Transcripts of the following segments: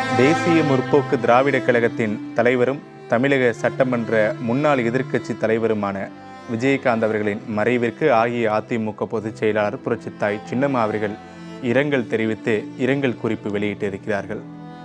தேசிய முற்போக்கு திராவிடக் கழகத்தின் தலைவரும் தமிழக சட்டமன்ற முன்னாள் எதிர்க்கட்சி தலைவருமான விஜயகாந்த் அவர்களின் மறைவிற்கு அஇஅதிமுக பொதுச் செயலாளர் புரட்சித்தாய் சின்னம்மா அவர்கள் இரங்கல் தெரிவித்து இரங்கல் குறிப்பு வெளியிட்டிருக்கிறார்கள்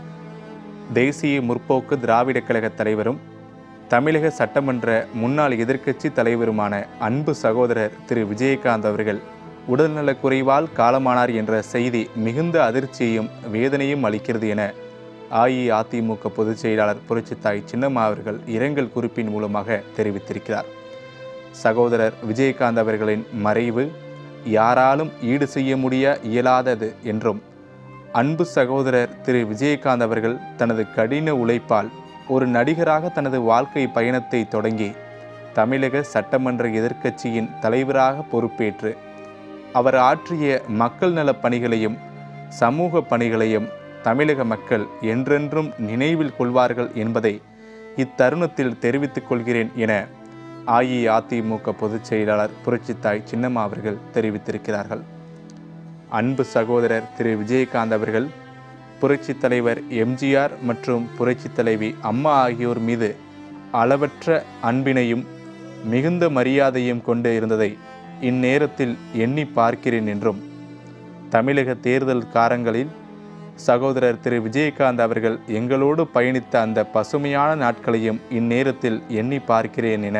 தேசிய முற்போக்கு திராவிடக் கழக தலைவரும் தமிழக சட்டமன்ற முன்னாள் எதிர்க்கட்சி தலைவருமான அன்பு சகோதரர் திரு விஜயகாந்த் அவர்கள் உடல்நலக் குறைவால் காலமானார் என்ற செய்தி மிகுந்த அதிர்ச்சியையும் வேதனையும் அளிக்கிறது என அஇஅதிமுக பொதுச் செயலாளர் புரட்சித்தாய் சின்னம்மா அவர்கள் இரங்கல் குறிப்பின் மூலமாக தெரிவித்திருக்கிறார் சகோதரர் விஜயகாந்த் அவர்களின் மறைவு யாராலும் ஈடு செய்ய முடிய இயலாதது என்றும் அன்பு சகோதரர் திரு விஜயகாந்த் அவர்கள் தனது கடின உழைப்பால் ஒரு நடிகராக தனது வாழ்க்கை பயணத்தை தொடங்கி தமிழக சட்டமன்ற எதிர்க்கட்சியின் தலைவராக பொறுப்பேற்று அவர் ஆற்றிய மக்கள் நலப் பணிகளையும் சமூக பணிகளையும் தமிழக மக்கள் என்றென்றும் நினைவில் கொள்வார்கள் என்பதை இத்தருணத்தில் தெரிவித்துக் கொள்கிறேன் என அஇஅதிமுக பொதுச் செயலாளர் புரட்சித்தாய் சின்னம்மா அவர்கள் தெரிவித்திருக்கிறார்கள் அன்பு சகோதரர் திரு விஜயகாந்த் அவர்கள் புரட்சித் தலைவர் எம்ஜிஆர் மற்றும் புரட்சித் தலைவி அம்மா ஆகியோர் மீது அளவற்ற அன்பினையும் மிகுந்த மரியாதையும் கொண்டு இருந்ததை இந்நேரத்தில் எண்ணி பார்க்கிறேன் என்றும் தமிழக தேர்தல் காலங்களில் சகோதரர் திரு விஜயகாந்த் அவர்கள் எங்களோடு பயணித்த அந்த பசுமையான நாட்களையும் இந்நேரத்தில் எண்ணி பார்க்கிறேன் என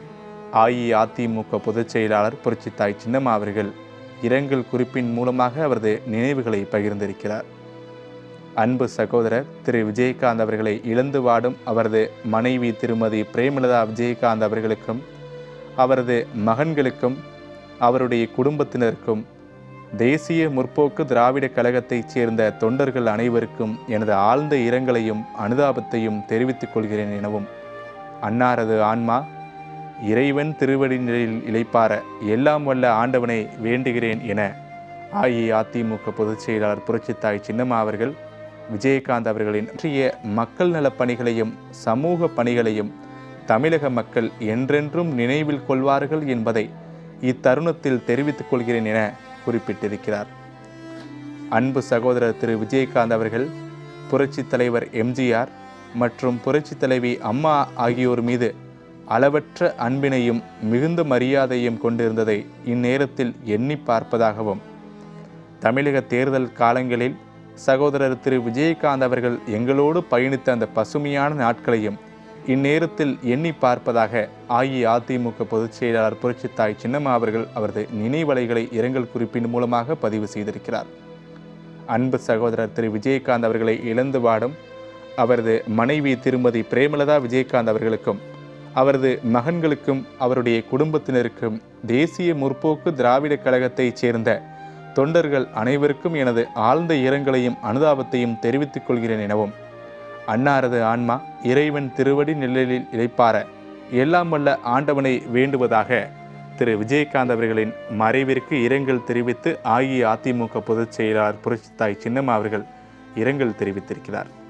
அஇஅதிமுக பொதுச் செயலாளர் புரட்சித்தாய் சின்னம்மா அவர்கள் இரங்கல் குறிப்பின் மூலமாக அவரது நினைவுகளை பகிர்ந்திருக்கிறார் அன்பு சகோதரர் திரு விஜயகாந்த் அவர்களை இழந்து வாடும் அவரது மனைவி திருமதி பிரேமலதா விஜயகாந்த் அவர்களுக்கும் அவரது மகன்களுக்கும் அவருடைய குடும்பத்தினருக்கும் தேசிய முற்போக்கு திராவிட கழகத்தைச் சேர்ந்த தொண்டர்கள் அனைவருக்கும் எனது ஆழ்ந்த இரங்கலையும் அனுதாபத்தையும் தெரிவித்துக் கொள்கிறேன் எனவும் அன்னாரது ஆன்மா இறைவன் திருவடி நிலையில் இளைப்பார எல்லாம் வல்ல ஆண்டவனை வேண்டுகிறேன் என அஇஅதிமுக பொதுச் செயலாளர் புரட்சித்தாய் சின்னம்மா அவர்கள் விஜயகாந்த் அவர்களின் பற்றிய மக்கள் நலப் பணிகளையும் சமூக பணிகளையும் தமிழக மக்கள் என்றென்றும் நினைவில் கொள்வார்கள் என்பதை இத்தருணத்தில் தெரிவித்துக் கொள்கிறேன் என குறிப்பிட்டிருக்கிறார் அன்பு சகோதரர் திரு விஜயகாந்த் அவர்கள் புரட்சித் தலைவர் எம்ஜிஆர் மற்றும் புரட்சித் தலைவி அம்மா ஆகியோர் மீது அளவற்ற அன்பினையும் மிகுந்த மரியாதையும் கொண்டிருந்ததை இந்நேரத்தில் எண்ணி பார்ப்பதாகவும் தமிழக தேர்தல் காலங்களில் சகோதரர் திரு விஜயகாந்த் அவர்கள் எங்களோடு பயணித்த அந்த பசுமையான நாட்களையும் இந்நேரத்தில் எண்ணி பார்ப்பதாக அஇஅதிமுக பொதுச் செயலாளர் புரட்சித்தாய் சின்னம்மா அவர்கள் அவரது நினைவலைகளை இரங்கல் குறிப்பின் மூலமாக பதிவு செய்திருக்கிறார் அன்பு சகோதரர் திரு விஜயகாந்த் அவர்களை இழந்து வாடும் அவரது மனைவி திருமதி பிரேமலதா விஜயகாந்த் அவர்களுக்கும் அவரது மகன்களுக்கும் அவருடைய குடும்பத்தினருக்கும் தேசிய முற்போக்கு திராவிட கழகத்தைச் சேர்ந்த தொண்டர்கள் அனைவருக்கும் எனது ஆழ்ந்த இரங்கலையும் அனுதாபத்தையும் தெரிவித்துக் கொள்கிறேன் எனவும் அன்னாரது ஆன்மா இறைவன் திருவடி நிழலில் இழைப்பார எல்லாம் வல்ல ஆண்டவனை வேண்டுவதாக திரு விஜயகாந்த் அவர்களின் மறைவிற்கு இரங்கல் தெரிவித்து அஇஅதிமுக பொதுச் செயலாளர் புரட்சித்தாய் சின்னம்மா அவர்கள் இரங்கல் தெரிவித்திருக்கிறார்